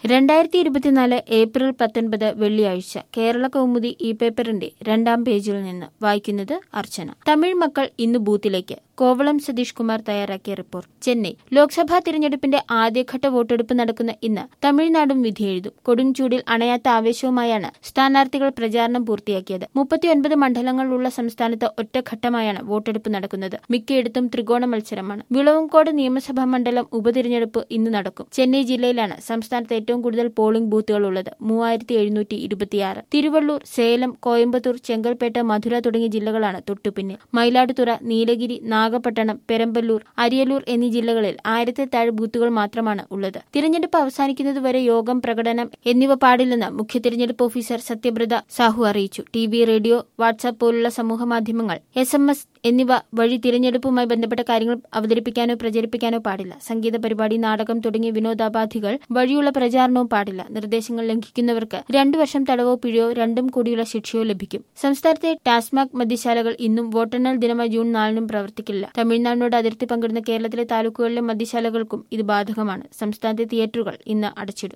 രണ്ടായിരത്തി ഇരുപത്തിനാല് ഏപ്രിൽ പത്തൊൻപത് വെള്ളിയാഴ്ച കേരള കൗമുദി ഈ പേപ്പറിന്റെ രണ്ടാം പേജിൽ നിന്ന് വായിക്കുന്നത് അർച്ചന തമിഴ് മക്കൾ ഇന്ന് ബൂത്തിലേക്ക് കോവളം സതീഷ് കുമാർ തയ്യാറാക്കിയ റിപ്പോർട്ട് ചെന്നൈ ലോക്സഭാ തിരഞ്ഞെടുപ്പിന്റെ ആദ്യഘട്ട വോട്ടെടുപ്പ് നടക്കുന്ന ഇന്ന് തമിഴ്നാടും വിധിയെഴുതും കൊടുംചൂടിൽ അണയാത്ത ആവേശവുമായാണ് സ്ഥാനാർത്ഥികൾ പ്രചാരണം പൂർത്തിയാക്കിയത് മുപ്പത്തിയൊൻപത് മണ്ഡലങ്ങളുള്ള സംസ്ഥാനത്ത് ഒറ്റഘട്ടമായാണ് വോട്ടെടുപ്പ് നടക്കുന്നത് മിക്കയിടത്തും ത്രികോണ മത്സരമാണ് വിളവങ്കോട് നിയമസഭാ മണ്ഡലം ഉപതിരഞ്ഞെടുപ്പ് ഇന്ന് നടക്കും ചെന്നൈ ജില്ലയിലാണ് സംസ്ഥാനത്ത് ഏറ്റവും കൂടുതൽ പോളിംഗ് ബൂത്തുകൾ ഉള്ളത് മൂവായിരത്തി എഴുന്നൂറ്റി ഇരുപത്തിയാറ് തിരുവള്ളൂർ സേലം കോയമ്പത്തൂർ ചെങ്കൽപ്പേട്ട മധുര തുടങ്ങിയ ജില്ലകളാണ് തൊട്ടുപിന്നിൽ മയിലാടുതുറ നീലഗിരി നാഗപട്ടണം പെരമ്പല്ലൂർ അരിയലൂർ എന്നീ ജില്ലകളിൽ ആയിരത്തി താഴെ ബൂത്തുകൾ മാത്രമാണ് ഉള്ളത് തിരഞ്ഞെടുപ്പ് അവസാനിക്കുന്നതുവരെ യോഗം പ്രകടനം എന്നിവ പാടില്ലെന്ന് മുഖ്യ തിരഞ്ഞെടുപ്പ് ഓഫീസർ സത്യബ്രത സാഹു അറിയിച്ചു ടി വി റേഡിയോ വാട്സാപ്പ് പോലുള്ള സമൂഹ മാധ്യമങ്ങൾ എസ് എം എസ് എന്നിവ വഴി തിരഞ്ഞെടുപ്പുമായി ബന്ധപ്പെട്ട കാര്യങ്ങൾ അവതരിപ്പിക്കാനോ പ്രചരിപ്പിക്കാനോ പാടില്ല സംഗീത പരിപാടി നാടകം തുടങ്ങിയ വിനോദോപാധികൾ വഴിയുള്ള പ്രചാരണവും പാടില്ല നിർദ്ദേശങ്ങൾ ലംഘിക്കുന്നവർക്ക് രണ്ടു വർഷം തടവോ പിഴയോ രണ്ടും കൂടിയുള്ള ശിക്ഷയോ ലഭിക്കും സംസ്ഥാനത്തെ ടാസ്മാക് മദ്യശാലകൾ ഇന്നും വോട്ടെണ്ണൽ ദിനമായ ജൂൺ നാലിനും പ്രവർത്തിക്കില്ല തമിഴ്നാടിനോട് അതിർത്തി പങ്കിടുന്ന കേരളത്തിലെ താലൂക്കുകളിലെ മദ്യശാലകൾക്കും ഇത് ബാധകമാണ് സംസ്ഥാനത്തെ തിയേറ്ററുകൾ ഇന്ന് അടച്ചിടും